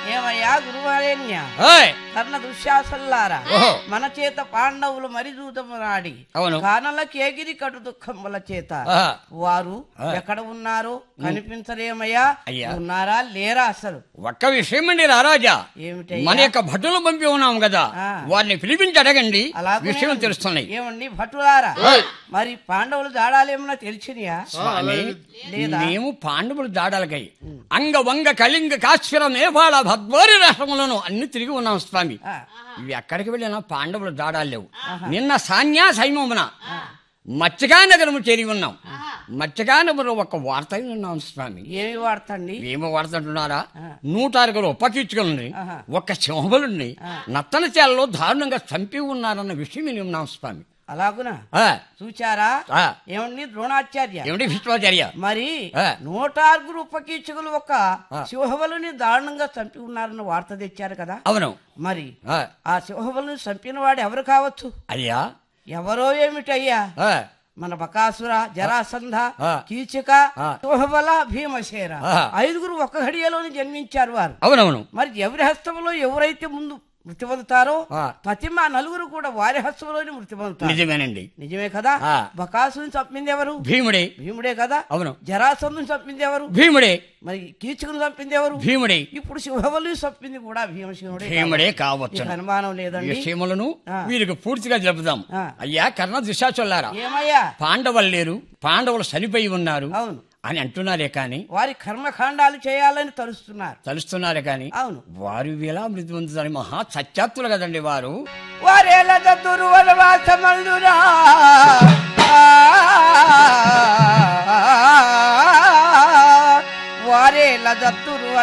ఏమయ్యా గురువారేణ్య ఓయ్ కర్ణ దుశ్శాసల్లారా ఓహో. మన చేత పాండవులు మరి దూతమునాడి అవును. కానలకి ఎగిరి కటు దుఃఖముల చేత ఆహా. వారు ఆ. ఎక్కడ ఉన్నారో కనిపించరేమయ్యా అయ్యా. ఉన్నారా లేరా అసలు ఒక్క విషయం అండి రారాజా ఏమిటయ్యా? మన యొక్క భటులు పంపి ఉన్నాం కదా ఆ. వారిని పిలిపించి అడగండి అలాగనే విషయం ఉంది. తెలుస్తున్నాయి ఏమండి భటులారా ఓయ్. మరి పాండవులు దాడాలేమన్నా తెలిసినయా స్వామి లేదా? మేము పాండవులు దాడాలకై అంగ వంగ కళింగ కాశ్వర నేపాళ భద్వారి రాష్ట్రములను అన్ని తిరిగి ఉన్నాం స్వామి ఆ. ఇవి ఎక్కడికి వెళ్ళినా పాండవులు దాడాలు లేవు నిన్న సాన్యా సైమమున మత్స్యకా నగరము చేరి ఉన్నాం మత్స్యకా నగరంలో ఒక వార్త విన్నాం స్వామి ఏమి వాడతండి ఏమో వాడుతుంటున్నారా ఆ. నూట అరగలు ఉపకీచుకలుంది ఆహా. ఒక్క సింహబలుండి నత్తన చేలలో దారుణంగా చంపి ఉన్నారన్న విషయం విని ఉన్నాం స్వామి అలాగునా ఆ, చూచారా ఆ. ఏమండి ద్రోణాచార్య ఏమిటి విశ్వాచార్య మరి ఆ. నూట ఆరుగురు ఉపకీచకులు ఒక సింహబలుని దారుణంగా చంపి ఉన్నారన్న వార్త తెచ్చారు కదా అవును మరి ఆ, ఆ సింహబలుని చంపిన వాడు ఎవరు కావచ్చు అయ్యా ఎవరో ఏమిటయ్యా ఆ, మన బకాసుర జరాసంధ ఆ. కీచక ఆ. సింహబల భీమసేన ఆ. ఐదుగురు ఒక ఘడియలోని జన్మించారు వారు అవునవును మరి ఎవరి హస్తంలో ఎవరైతే ముందు మృతి పొందుతారో ఆ. ప్రతి మా నలుగురు కూడా వారి హస్తంలోనే మృతి పొందుతారు నిజమేనండి నిజమే కదా ఆ. బకాసుని చంపింది ఎవరు భీముడే భీముడే కదా అవును జరాసంధుని చంపింది ఎవరు భీముడే మరి కీచకుని చంపింది ఎవరు భీముడే ఇప్పుడు సింహబలిని చంపింది కూడా భీమసింహుడే భీముడే కాబట్టి కావచ్చు నీకు అనుమానం ఈ లేదండి విషయములను ఆ. వీరికి పూర్తిగా చెబుదాం ఆ. అయ్యా కర్ణ దిశాచొల్లారా ఏమయ్యా పాండవులు లేరు పాండవులు చనిపోయి ఉన్నారు అవును అని అంటున్నారే కాని వారి కర్మకాండాలు చేయాలని తలుస్తున్నారు తలుస్తున్నారే కాని అవును వారు ఎలా మృతి పొందుతారు మహా సత్యాత్తులు కదండి వారు వారేల దుర్వనవాసమందురా వారేల దత్తురు